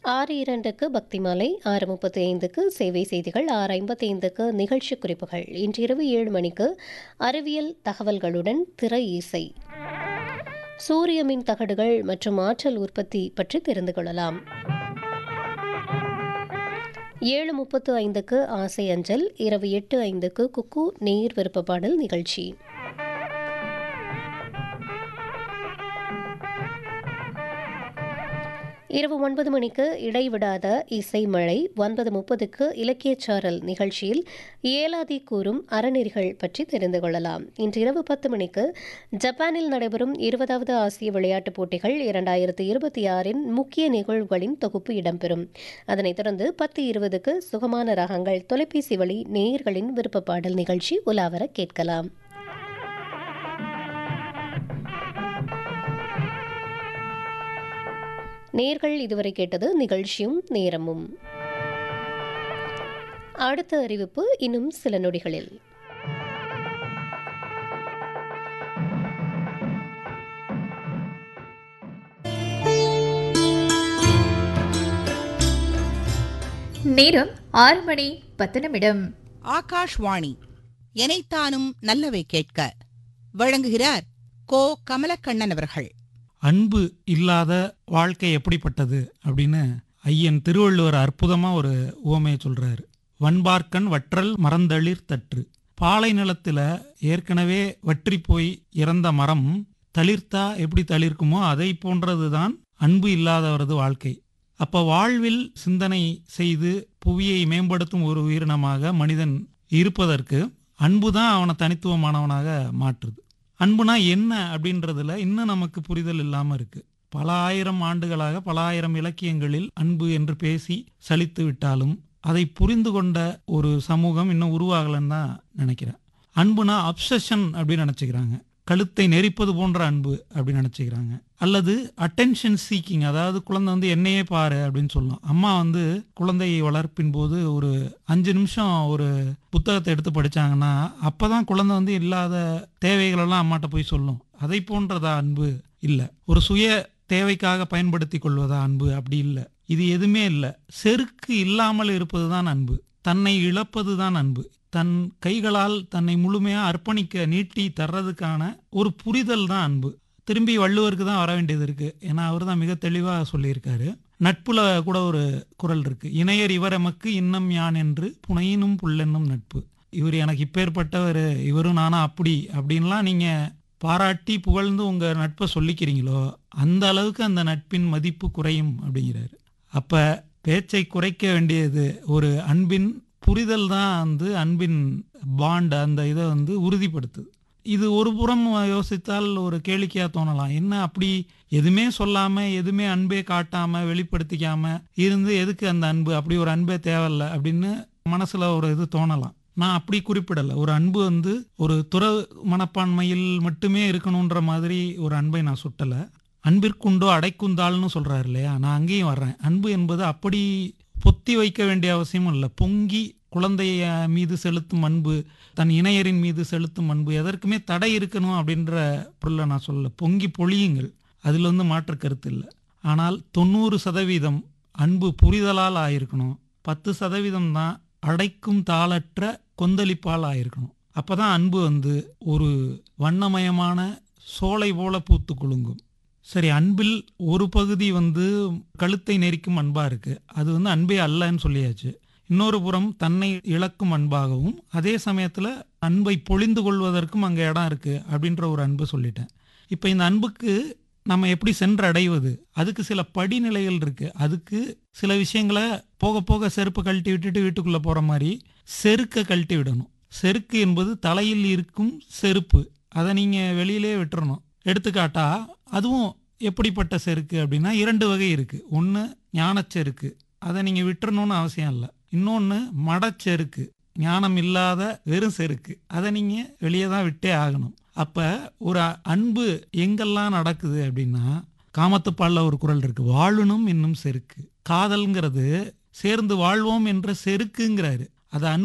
ஆறு இரண்டுக்கு பக்தி மாலை ஆறு முப்பத்தி ஐந்துக்கு சேவை செய்திகள் ஆறு ஐம்பத்தி ஐந்துக்கு நிகழ்ச்சி குறிப்புகள் இன்றிரவு ஏழு மணிக்கு அறிவியல் தகவல்களுடன் திரை இசை சூரிய மின் தகடுகள் மற்றும் ஆற்றல் உற்பத்தி பற்றி தெரிந்து கொள்ளலாம் ஏழு முப்பத்து ஐந்துக்கு ஆசை அஞ்சல் இரவு எட்டு ஐந்துக்கு குக்கு நேர் விருப்பப்பாடல் நிகழ்ச்சி இரவு ஒன்பது மணிக்கு இடைவிடாத இசை மழை ஒன்பது முப்பதுக்கு இலக்கியச்சாரல் நிகழ்ச்சியில் ஏலாதி கூறும் அறநெறிகள் பற்றி தெரிந்து கொள்ளலாம் இன்று இரவு பத்து மணிக்கு ஜப்பானில் நடைபெறும் இருபதாவது ஆசிய விளையாட்டுப் போட்டிகள் இரண்டாயிரத்து இருபத்தி ஆறின் முக்கிய நிகழ்வுகளின் தொகுப்பு இடம்பெறும் அதனைத் தொடர்ந்து பத்து இருபதுக்கு சுகமான ராகங்கள் தொலைபேசி வழி நேயர்களின் விருப்பப்பாடல் நிகழ்ச்சி உலாவர கேட்கலாம் நேர்கள் இதுவரை கேட்டது நிகழ்ச்சியும் நேரமும் அடுத்த அறிவிப்பு இன்னும் சில நொடிகளில் நேரம் ஆறு மணி பத்து நிமிடம் ஆகாஷ்வாணி எனைத்தானும் நல்லவை கேட்க வழங்குகிறார் கோ கமலக்கண்ணன் அவர்கள் அன்பு இல்லாத வாழ்க்கை எப்படிப்பட்டது அப்படின்னு ஐயன் திருவள்ளுவர் அற்புதமா ஒரு உவமையை சொல்றாரு வன்பார்க்கன் வற்றல் மரந்தளிர் தற்று பாலை நிலத்துல ஏற்கனவே வற்றி போய் இறந்த மரம் தளிர்த்தா எப்படி தளிர்க்குமோ அதை போன்றதுதான் அன்பு இல்லாதவரது வாழ்க்கை அப்ப வாழ்வில் சிந்தனை செய்து புவியை மேம்படுத்தும் ஒரு உயிரினமாக மனிதன் இருப்பதற்கு அன்பு தான் அவனை தனித்துவமானவனாக மாற்றுது அன்புனா என்ன அப்படின்றதுல இன்னும் நமக்கு புரிதல் இல்லாம இருக்கு பல ஆயிரம் ஆண்டுகளாக பல ஆயிரம் இலக்கியங்களில் அன்பு என்று பேசி சலித்து விட்டாலும் அதை புரிந்து கொண்ட ஒரு சமூகம் இன்னும் உருவாகலன்னு தான் நினைக்கிறேன் அன்புனா அப்சஷன் அப்படின்னு நினைச்சுக்கிறாங்க கழுத்தை நெரிப்பது போன்ற அன்பு அப்படின்னு நினைச்சுக்கிறாங்க அல்லது அட்டென்ஷன் சீக்கிங் அதாவது குழந்தை வந்து என்னையே பாரு அப்படின்னு சொல்லலாம் அம்மா வந்து குழந்தையை வளர்ப்பின் போது ஒரு அஞ்சு நிமிஷம் ஒரு புத்தகத்தை எடுத்து படிச்சாங்கன்னா அப்பதான் குழந்தை வந்து இல்லாத தேவைகளெல்லாம் அம்மாட்ட போய் சொல்லும் அதை போன்றதா அன்பு இல்லை ஒரு சுய தேவைக்காக பயன்படுத்தி கொள்வதா அன்பு அப்படி இல்லை இது எதுவுமே இல்லை செருக்கு இல்லாமல் இருப்பது தான் அன்பு தன்னை இழப்பது தான் அன்பு தன் கைகளால் தன்னை முழுமையா அர்ப்பணிக்க நீட்டி தர்றதுக்கான ஒரு புரிதல் தான் அன்பு திரும்பி வள்ளுவருக்கு தான் வர வேண்டியது இருக்கு ஏன்னா அவர் தான் மிக தெளிவாக சொல்லியிருக்காரு நட்புல கூட ஒரு குரல் இருக்கு இணையர் இவரமக்கு இன்னம் யான் என்று புனையினும் புல்லென்னும் நட்பு இவர் எனக்கு இப்பேற்பட்டவர் இவரும் நானா அப்படி அப்படின்லாம் நீங்க பாராட்டி புகழ்ந்து உங்க நட்பை சொல்லிக்கிறீங்களோ அந்த அளவுக்கு அந்த நட்பின் மதிப்பு குறையும் அப்படிங்கிறாரு அப்ப பேச்சை குறைக்க வேண்டியது ஒரு அன்பின் புரிதல் தான் வந்து அன்பின் பாண்ட் அந்த இதை வந்து உறுதிப்படுத்துது இது ஒரு புறம் யோசித்தால் ஒரு கேளிக்கையா தோணலாம் என்ன அப்படி எதுவுமே சொல்லாம எதுவுமே அன்பே காட்டாம வெளிப்படுத்திக்காம இருந்து எதுக்கு அந்த அன்பு அப்படி ஒரு அன்பே தேவையில்ல அப்படின்னு மனசுல ஒரு இது தோணலாம் நான் அப்படி குறிப்பிடல ஒரு அன்பு வந்து ஒரு துற மனப்பான்மையில் மட்டுமே இருக்கணுன்ற மாதிரி ஒரு அன்பை நான் சுட்டல அன்பிற்குண்டோ அடைக்குந்தாள்னு சொல்றாரு இல்லையா நான் அங்கேயும் வர்றேன் அன்பு என்பது அப்படி பொத்தி வைக்க வேண்டிய அவசியமும் இல்லை பொங்கி குழந்தைய மீது செலுத்தும் அன்பு தன் இணையரின் மீது செலுத்தும் அன்பு எதற்குமே தடை இருக்கணும் அப்படின்ற பொருளை நான் சொல்லல பொங்கி பொழியுங்கள் அதில் வந்து மாற்று கருத்து இல்லை ஆனால் தொண்ணூறு சதவீதம் அன்பு புரிதலால் ஆயிருக்கணும் பத்து சதவீதம் தான் அடைக்கும் தாளற்ற கொந்தளிப்பால் ஆயிருக்கணும் அப்பதான் அன்பு வந்து ஒரு வண்ணமயமான சோலை போல பூத்து குலுங்கும் சரி அன்பில் ஒரு பகுதி வந்து கழுத்தை நெரிக்கும் அன்பா இருக்கு அது வந்து அன்பே அல்லன்னு சொல்லியாச்சு இன்னொரு புறம் தன்னை இழக்கும் அன்பாகவும் அதே சமயத்துல அன்பை பொழிந்து கொள்வதற்கும் அங்க இடம் இருக்கு அப்படின்ற ஒரு அன்பு சொல்லிட்டேன் இப்ப இந்த அன்புக்கு நம்ம எப்படி சென்று அடைவது அதுக்கு சில படிநிலைகள் இருக்கு அதுக்கு சில விஷயங்களை போக போக செருப்பு கழட்டி விட்டுட்டு வீட்டுக்குள்ள போற மாதிரி செருக்க கழட்டி விடணும் செருக்கு என்பது தலையில் இருக்கும் செருப்பு அதை நீங்க வெளியிலே விட்டுறணும் எடுத்துக்காட்டா அதுவும் எப்படிப்பட்ட செருக்கு அப்படின்னா இரண்டு வகை இருக்கு ஒன்று ஞானச்செருக்கு அதை நீங்க விட்டுறணும்னு அவசியம் இல்லை இன்னொன்று மடச்செருக்கு ஞானம் இல்லாத வெறும் செருக்கு அதை நீங்க வெளியே தான் விட்டே ஆகணும் அப்ப ஒரு அன்பு எங்கெல்லாம் நடக்குது அப்படின்னா காமத்துப்பால்ல ஒரு குரல் இருக்கு வாழணும் இன்னும் செருக்கு காதல்ங்கிறது சேர்ந்து வாழ்வோம் என்ற செருக்குங்கிறாரு அது அன்பு